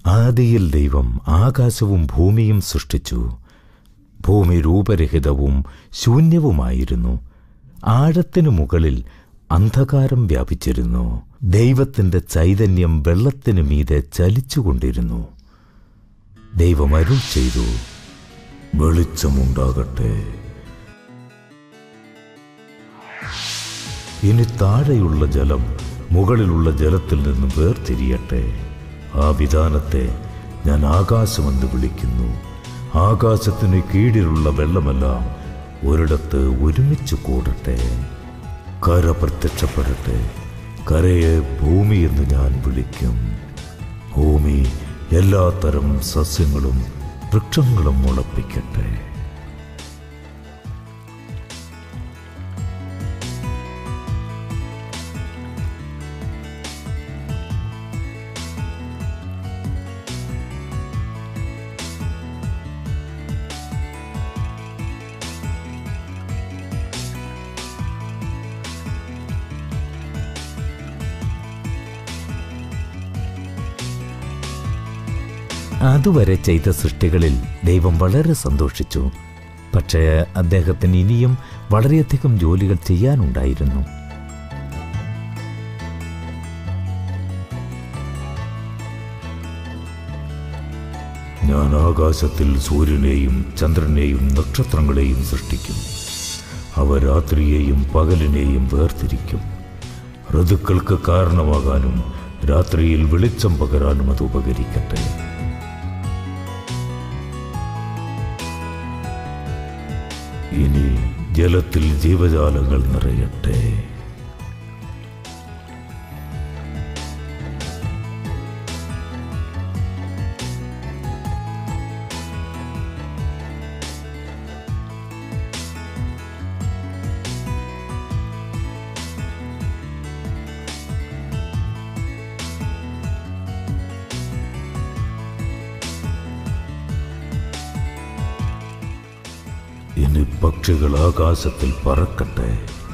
ആദിയിൽ ദൈവം ആകാശവും ഭൂമിയും സൃഷ്ടിച്ചു ഭൂമി രൂപരഹിതവും ശൂന്യവുമായിരുന്നു ആഴത്തിനു മുകളിൽ അന്ധകാരം വ്യാപിച്ചിരുന്നു ദൈവത്തിന്റെ ചൈതന്യം വെള്ളത്തിനു മീതെ ചലിച്ചുകൊണ്ടിരുന്നു ദൈവം അരുൾ ചെയ്തു വെളിച്ചമുണ്ടാകട്ടെ ഇനി താഴെയുള്ള ജലം മുകളിലുള്ള ജലത്തിൽ നിന്ന് വേർതിരിയട്ടെ ആ വിധാനത്തെ ഞാൻ ആകാശമെന്ന് വിളിക്കുന്നു ആകാശത്തിന് കീഴിലുള്ള വെള്ളമെല്ലാം ഒരിടത്ത് ഒരുമിച്ച് കൂടട്ടെ കര പ്രത്യക്ഷപ്പെടട്ടെ കരയെ ഭൂമി എന്ന് ഞാൻ വിളിക്കും ഭൂമി എല്ലാത്തരം സസ്യങ്ങളും വൃക്ഷങ്ങളും മുളപ്പിക്കട്ടെ അതുവരെ ചെയ്ത സൃഷ്ടികളിൽ ദൈവം വളരെ സന്തോഷിച്ചു പക്ഷേ അദ്ദേഹത്തിന് ഇനിയും വളരെയധികം ജോലികൾ ചെയ്യാനുണ്ടായിരുന്നു ഞാൻ ആകാശത്തിൽ സൂര്യനെയും ചന്ദ്രനെയും നക്ഷത്രങ്ങളെയും സൃഷ്ടിക്കും അവ രാത്രിയെയും പകലിനെയും വേർതിരിക്കും ഋതുക്കൾക്ക് കാരണമാകാനും രാത്രിയിൽ വെളിച്ചം പകരാനും അത് ഉപകരിക്കട്ടെ ഇനി ജലത്തിൽ ജീവജാലങ്ങൾ നിറയട്ടെ ഇനി പക്ഷികൾ ആകാശത്തിൽ പറക്കട്ടെ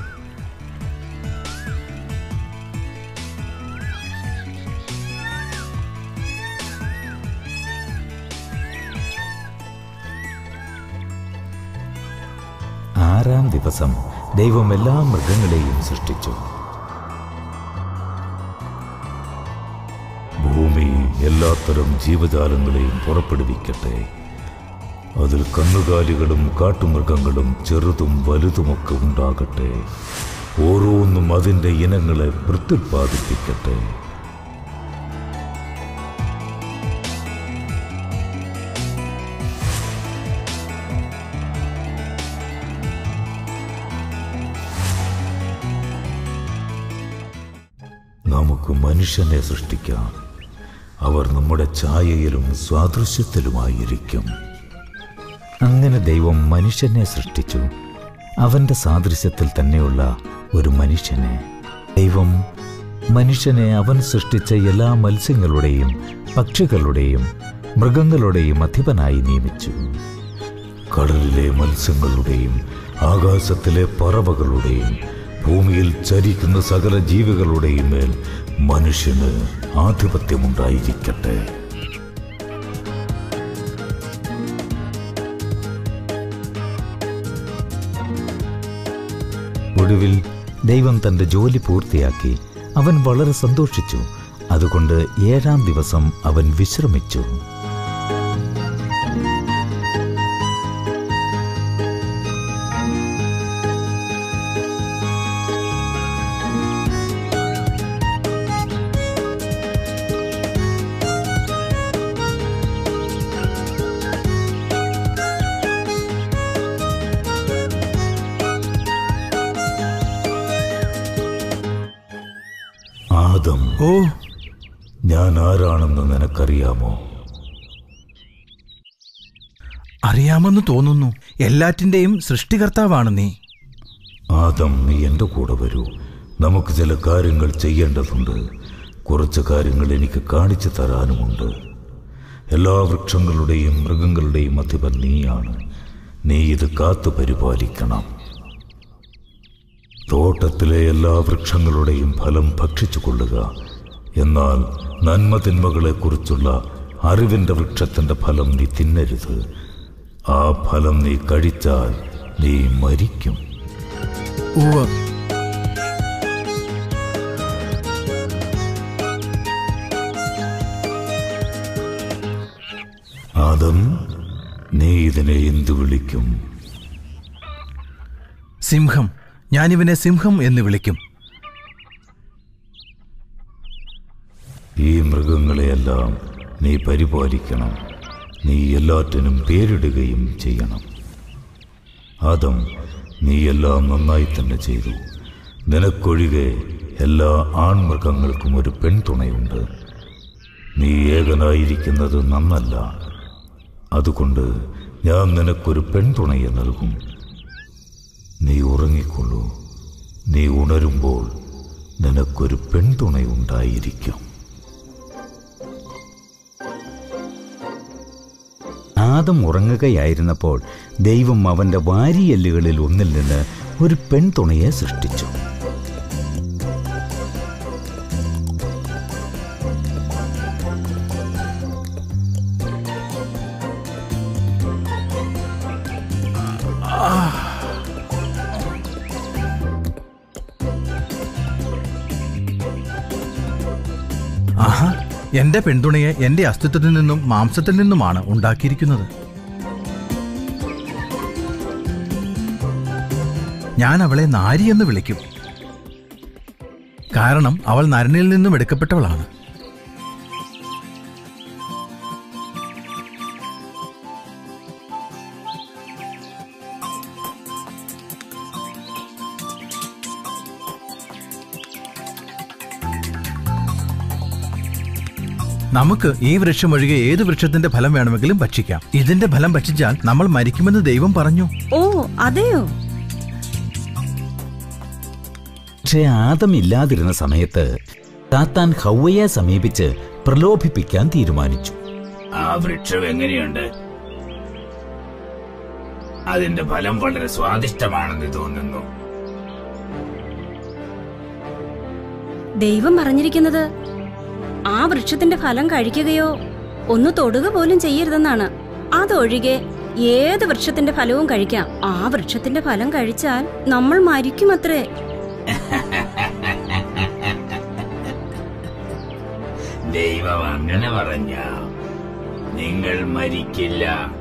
ആറാം ദിവസം ദൈവം എല്ലാ മൃഗങ്ങളെയും സൃഷ്ടിച്ചു ഭൂമി എല്ലാത്തരം ജീവജാലങ്ങളെയും പുറപ്പെടുവിക്കട്ടെ അതിൽ കന്നുകാലികളും കാട്ടുമൃഗങ്ങളും ചെറുതും വലുതുമൊക്കെ ഉണ്ടാകട്ടെ ഓരോന്നും അതിൻ്റെ ഇനങ്ങളെ പ്രത്യുത്പാദിപ്പിക്കട്ടെ നമുക്ക് മനുഷ്യനെ സൃഷ്ടിക്കാം അവർ നമ്മുടെ ഛായയിലും സ്വാദൃശ്യത്തിലുമായിരിക്കും അങ്ങനെ ദൈവം മനുഷ്യനെ സൃഷ്ടിച്ചു അവന്റെ സാദൃശ്യത്തിൽ തന്നെയുള്ള ഒരു മനുഷ്യനെ ദൈവം മനുഷ്യനെ അവൻ സൃഷ്ടിച്ച എല്ലാ മത്സ്യങ്ങളുടെയും പക്ഷികളുടെയും മൃഗങ്ങളുടെയും അധിപനായി നിയമിച്ചു കടലിലെ മത്സ്യങ്ങളുടെയും ആകാശത്തിലെ പറവകളുടെയും ഭൂമിയിൽ ചരിക്കുന്ന സകല ജീവികളുടെയും മേൽ മനുഷ്യന് ആധിപത്യമുണ്ടായിരിക്കട്ടെ ഒടുവിൽ ദൈവം തന്റെ ജോലി പൂർത്തിയാക്കി അവൻ വളരെ സന്തോഷിച്ചു അതുകൊണ്ട് ഏഴാം ദിവസം അവൻ വിശ്രമിച്ചു ആദം ഓ ഞാൻ ആരാണെന്ന് നിനക്കറിയാമോ അറിയാമെന്ന് തോന്നുന്നു എല്ലാറ്റിൻ്റെയും സൃഷ്ടികർത്താവാണ് നീ ആദം നീ എൻ്റെ കൂടെ വരൂ നമുക്ക് ചില കാര്യങ്ങൾ ചെയ്യേണ്ടതുണ്ട് കുറച്ച് കാര്യങ്ങൾ എനിക്ക് കാണിച്ചു തരാനുമുണ്ട് എല്ലാ വൃക്ഷങ്ങളുടെയും മൃഗങ്ങളുടെയും അധിപൻ നീയാണ് നീ ഇത് കാത്തു പരിപാലിക്കണം തോട്ടത്തിലെ എല്ലാ വൃക്ഷങ്ങളുടെയും ഫലം ഭക്ഷിച്ചു കൊള്ളുക എന്നാൽ നന്മ തിന്മകളെക്കുറിച്ചുള്ള അറിവിന്റെ വൃക്ഷത്തിന്റെ ഫലം നീ തിന്നരുത് ആ ഫലം നീ കഴിച്ചാൽ നീ മരിക്കും ഉവ്വ് ആദം നീ ഇതിനെ എന്തു വിളിക്കും സിംഹം ഞാനിവനെ സിംഹം എന്ന് വിളിക്കും ഈ മൃഗങ്ങളെയെല്ലാം നീ പരിപാലിക്കണം നീ എല്ലാറ്റിനും പേരിടുകയും ചെയ്യണം ആദം നീ എല്ലാം നന്നായി തന്നെ ചെയ്തു നിനക്കൊഴികെ എല്ലാ ആൺമൃഗങ്ങൾക്കും ഒരു പെൺതുണയുണ്ട് നീ ഏകനായിരിക്കുന്നത് നന്നല്ല അതുകൊണ്ട് ഞാൻ നിനക്കൊരു പെൺതുണയെ നൽകും നീ ഉറങ്ങിക്കൊള്ളൂ നീ ഉണരുമ്പോൾ നിനക്കൊരു പെൺതുണയുണ്ടായിരിക്കും ആദം ഉറങ്ങുകയായിരുന്നപ്പോൾ ദൈവം അവന്റെ വാരിയെല്ലുകളിൽ ഒന്നിൽ നിന്ന് ഒരു പെൺതുണയെ സൃഷ്ടിച്ചു ആഹാ എന്റെ പെൺതുണയെ എന്റെ അസ്തിത്വത്തിൽ നിന്നും മാംസത്തിൽ നിന്നുമാണ് ഉണ്ടാക്കിയിരിക്കുന്നത് ഞാൻ അവളെ നാരി എന്ന് വിളിക്കും കാരണം അവൾ നരനിൽ നിന്നും എടുക്കപ്പെട്ടവളാണ് നമുക്ക് ഈ വൃക്ഷം ഒഴികെ ഏത് വൃക്ഷത്തിന്റെ ഫലം വേണമെങ്കിലും ഭക്ഷിക്കാം ഇതിന്റെ ഫലം ഭക്ഷിച്ചാൽ നമ്മൾ മരിക്കുമെന്ന് ദൈവം പറഞ്ഞു ഓ അതെയോ പക്ഷേ ആദം ഇല്ലാതിരുന്ന സമയത്ത് താത്താൻ ഹൗവയെ സമീപിച്ച് പ്രലോഭിപ്പിക്കാൻ തീരുമാനിച്ചു ആ വൃക്ഷം എങ്ങനെയുണ്ട് അതിന്റെ ഫലം വളരെ സ്വാദിഷ്ടമാണെന്ന് തോന്നുന്നു ദൈവം പറഞ്ഞിരിക്കുന്നത് ആ വൃക്ഷത്തിന്റെ ഫലം കഴിക്കുകയോ ഒന്ന് തൊടുക പോലും ചെയ്യരുതെന്നാണ് അതൊഴികെ ഏത് വൃക്ഷത്തിന്റെ ഫലവും കഴിക്കാം ആ വൃക്ഷത്തിന്റെ ഫലം കഴിച്ചാൽ നമ്മൾ മരിക്കുമത്രേ ദൈവം അങ്ങനെ പറഞ്ഞ നിങ്ങൾ മരിക്കില്ല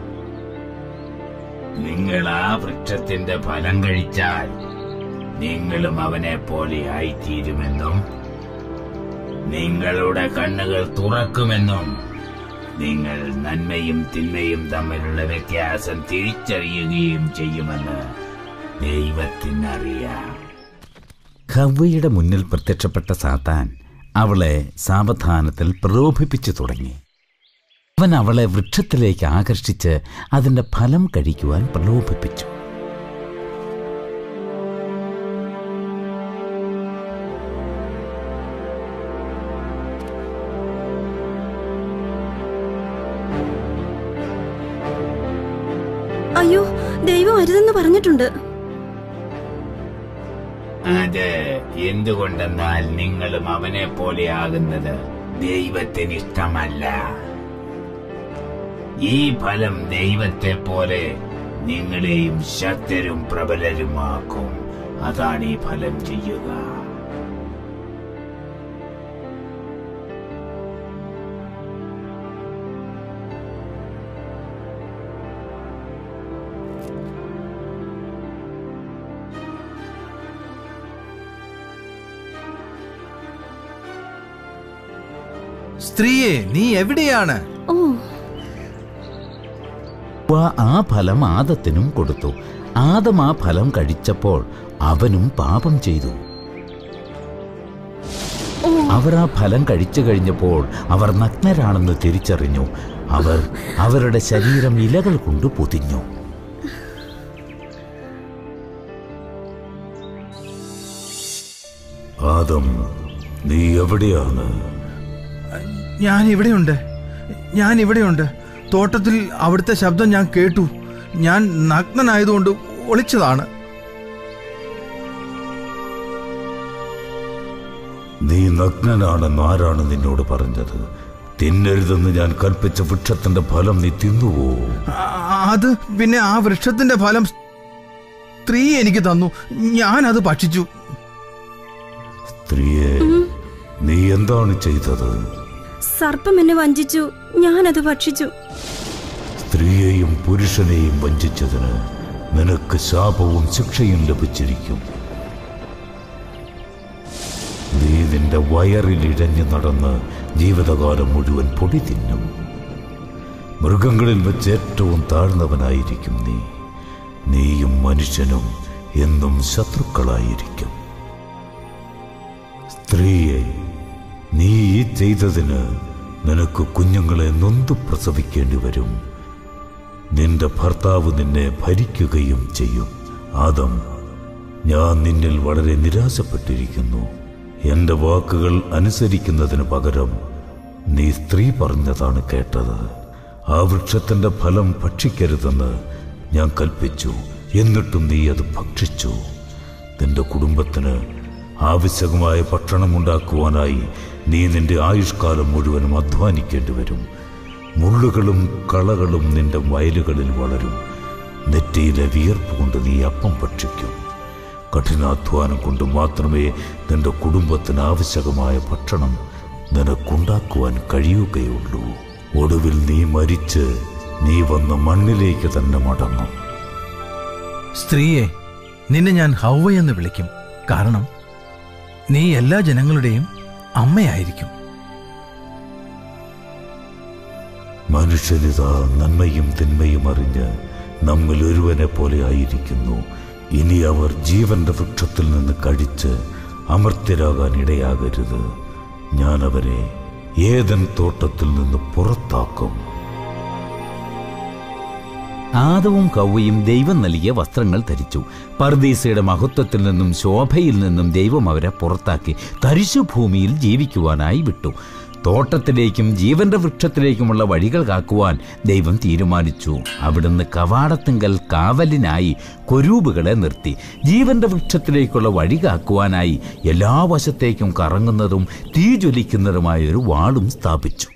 നിങ്ങൾ ആ വൃക്ഷത്തിന്റെ ഫലം കഴിച്ചാൽ നിങ്ങളും അവനെ പോലെ ആയിത്തീരുമെന്നും നിങ്ങളുടെ കണ്ണുകൾ തുറക്കുമെന്നും നിങ്ങൾ നന്മയും തിന്മയും തമ്മിലുള്ള വ്യത്യാസം തിരിച്ചറിയുകയും ചെയ്യുമെന്ന് ദൈവത്തിനറിയാം ഹവ്വയുടെ മുന്നിൽ പ്രത്യക്ഷപ്പെട്ട സാത്താൻ അവളെ സാവധാനത്തിൽ പ്രലോഭിപ്പിച്ചു തുടങ്ങി അവൻ അവളെ വൃക്ഷത്തിലേക്ക് ആകർഷിച്ച് അതിന്റെ ഫലം കഴിക്കുവാൻ പ്രലോഭിപ്പിച്ചു അയ്യോ ദൈവം അരുതെന്ന് പറഞ്ഞിട്ടുണ്ട് അത് എന്തുകൊണ്ടെന്നാൽ നിങ്ങളും അവനെ പോലെ ആകുന്നത് ദൈവത്തിന് ഇഷ്ടമല്ല ഈ ഫലം ദൈവത്തെ പോലെ നിങ്ങളെയും ശക്തരും പ്രബലരുമാക്കും അതാണ് ഈ ഫലം ചെയ്യുക സ്ത്രീയെ നീ എവിടെയാണ് ഓ ഹവ്വ ആ ഫലം ആദത്തിനും കൊടുത്തു ആദം ആ ഫലം കഴിച്ചപ്പോൾ അവനും പാപം ചെയ്തു ഓ അവർ ആ ഫലം കഴിച്ചു കഴിഞ്ഞപ്പോൾ അവർ നഗ്നരാണെന്ന് തിരിച്ചറിഞ്ഞു അവർ അവരുടെ ശരീരം ഇലകൾ കൊണ്ട് പൊതിഞ്ഞു ആദം നീ എവിടെയാണ് ഞാൻ ഇവിടെയുണ്ട് ഞാൻ ഇവിടെയുണ്ട് തോട്ടത്തിൽ അവിടുത്തെ ശബ്ദം ഞാൻ കേട്ടു ഞാൻ നഗ്നനായതുകൊണ്ട് ഒളിച്ചതാണ് നീ നഗ്നനാണെന്ന് ആരാണ് നിന്നോട് പറഞ്ഞത് തിന്നരുതെന്ന് ഞാൻ കൽപ്പിച്ച വൃക്ഷത്തിന്റെ ഫലം നീ തിന്നുവോ ആ, അത് പിന്നെ ആ വൃക്ഷത്തിന്റെ ഫലം സ്ത്രീ എനിക്ക് തന്നു ഞാൻ അത് ഭക്ഷിച്ചു സ്ത്രീയെ നീ എന്താണ് ചെയ്തത് സർപ്പം എന്നെ വഞ്ചിച്ചു ഞാനത് ഭക്ഷിച്ചു സ്ത്രീയെയും പുരുഷനെയും വഞ്ചിച്ചതിന് നിനക്ക് ശാപവും ശിക്ഷയും ലഭിച്ചിരിക്കും നീ നിന്റെ വയറിൽ ഇഴഞ്ഞു നടന്ന് ജീവിതകാലം മുഴുവൻ പൊടി തിന്നും മൃഗങ്ങളിൽ വെച്ച് ഏറ്റവും താഴ്ന്നവനായിരിക്കും നീ നീയും മനുഷ്യനും എന്നും ശത്രുക്കളായിരിക്കും സ്ത്രീയെ നീ ഈ ചെയ്തതിന് നിനക്ക് കുഞ്ഞുങ്ങളെ നൊന്തു പ്രസവിക്കേണ്ടി വരും നിന്റെ ഭർത്താവ് നിന്നെ ഭരിക്കുകയും ചെയ്യും ആദം ഞാൻ നിന്നിൽ വളരെ നിരാശപ്പെട്ടിരിക്കുന്നു എന്റെ വാക്കുകൾ അനുസരിക്കുന്നതിന് പകരം നീ സ്ത്രീ പറഞ്ഞതാണ് കേട്ടത് ആ വൃക്ഷത്തിന്റെ ഫലം ഭക്ഷിക്കരുതെന്ന് ഞാൻ കൽപ്പിച്ചു എന്നിട്ടും നീ അത് ഭക്ഷിച്ചു നിന്റെ കുടുംബത്തിന് ആവശ്യമായ ഭക്ഷണം ഉണ്ടാക്കുവാനായി നീ നിന്റെ ആയുഷ്കാലം മുഴുവനും അധ്വാനിക്കേണ്ടി വരും മുള്ളുകളും കളകളും നിന്റെ വയലുകളിൽ വളരും നെറ്റിയിലെ വിയർപ്പ് കൊണ്ട് നീ അപ്പം ഭക്ഷിക്കും കഠിനാധ്വാനം കൊണ്ട് മാത്രമേ നിന്റെ കുടുംബത്തിന് ആവശ്യമായ ഭക്ഷണം നിനക്കുണ്ടാക്കുവാൻ കഴിയുകയുള്ളൂ ഒടുവിൽ നീ മരിച്ച് നീ വന്ന മണ്ണിലേക്ക് തന്നെ മടങ്ങും സ്ത്രീയെ നിന്നെ ഞാൻ ഹൗവ എന്ന് വിളിക്കും കാരണം നീ എല്ലാ ജനങ്ങളുടെയും അമ്മയായിരിക്കും മനുഷ്യനിതാ നന്മയും തിന്മയും അറിഞ്ഞ് നമ്മിൽ ഒരുവനെ പോലെ ആയിരിക്കുന്നു ഇനി അവർ ജീവന്റെ വൃക്ഷത്തിൽ നിന്ന് കഴിച്ച് അമർത്യരാകാൻ ഇടയാകരുത് ഞാൻ അവരെ ഏതൻ തോട്ടത്തിൽ നിന്ന് പുറത്താക്കും ആദവും കൗവയും ദൈവം നൽകിയ വസ്ത്രങ്ങൾ ധരിച്ചു പർദീസയുടെ മഹത്വത്തിൽ നിന്നും ശോഭയിൽ നിന്നും ദൈവം അവരെ പുറത്താക്കി തരിശു ഭൂമിയിൽ ജീവിക്കുവാനായി വിട്ടു തോട്ടത്തിലേക്കും ജീവന്റെ വൃക്ഷത്തിലേക്കുമുള്ള വഴികൾ കാക്കുവാൻ ദൈവം തീരുമാനിച്ചു അവിടുന്ന് കവാടത്തിങ്കൽ കാവലിനായി കൊരൂബുകളെ നിർത്തി ജീവന്റെ വൃക്ഷത്തിലേക്കുള്ള വഴി കാക്കുവാനായി എല്ലാ വശത്തേക്കും കറങ്ങുന്നതും തീ ജ്വലിക്കുന്നതുമായ ഒരു വാളും സ്ഥാപിച്ചു